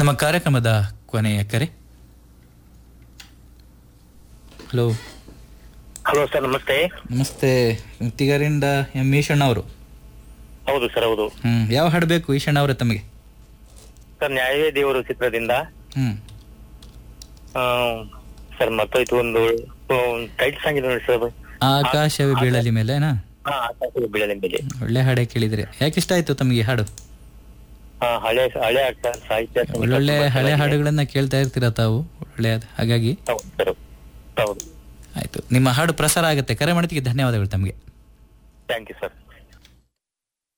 ನಮ್ಮ ಕಾರ್ಯಕ್ರಮದ ಕೊನೆಯ ಕರೆ ಹಲೋ ಹಲೋ ಸರ್ ನಮಸ್ತೆ ನಮಸ್ತೆ ಮುತ್ತಿಗಾರಿಂದ ಎಂ ಈಶಣ್ಣ ಅವರು ಹೌದು ಸರ್ ಹೌದು ಹ್ಮ್ ಯಾವ ಹಾಡು ಬೇಕು ಈಶಣ್ಣ ಅವರೇ ತಮಗೆ ಸರ್ ನ್ಯಾಯವೇ ದೇವರು ಚಿತ್ರದಿಂದ ಹ್ಮ್ ಆ, ಸರ್ ಮತ್ತೋಯ್ತು ಒಂದು ಟೈಟ್ ಸಾಂಗ್ ಇದೆ ನೋಡಿ ಸರ್ ಅದು. ಆಕಾಶವೇ ಬೀಳಲಿ ಮೇಲೆನಾ ಹಾ ಆಕಾಶದ ಬೀಳಲಿ ಮೇಲೆ ಒಳ್ಳೆ ಹಾಡೇ ಕೇಳಿದ್ರೆ ಯಾಕೆ ಇಷ್ಟ ಆಯ್ತು ತಮಗೆ ಈ ಹಾಡು ಹಾ ಹಳೆ ಹಳೆ ಆಗ್ತಾ ಸಾಹಿತ್ಯ ಸಂಗೀತ ಒಳ್ಳೊಳ್ಳೆ ತುಂಬಾ ಹಳೆ ಚೆನ್ನಾಗಿದೆ. ಹಾಡುಗಳನ್ನ ಕೇಳ್ತಾ ಇರ್ತೀರಾ ತಾವು ಒಳ್ಳೆ ಹಾಗಾಗಿ ಹೌದು ಸರ್ ಹೌದು ಆಯ್ತು ನಿಮ್ಮ ಹಾಡು ಪ್ರಸಾರ ಆಗುತ್ತೆ ಕರೆ ಮಾಡೋದಕ್ಕೆ ಧನ್ಯವಾದಗಳು ತಮಗೆ ಥ್ಯಾಂಕ್ ಯು ಸರ್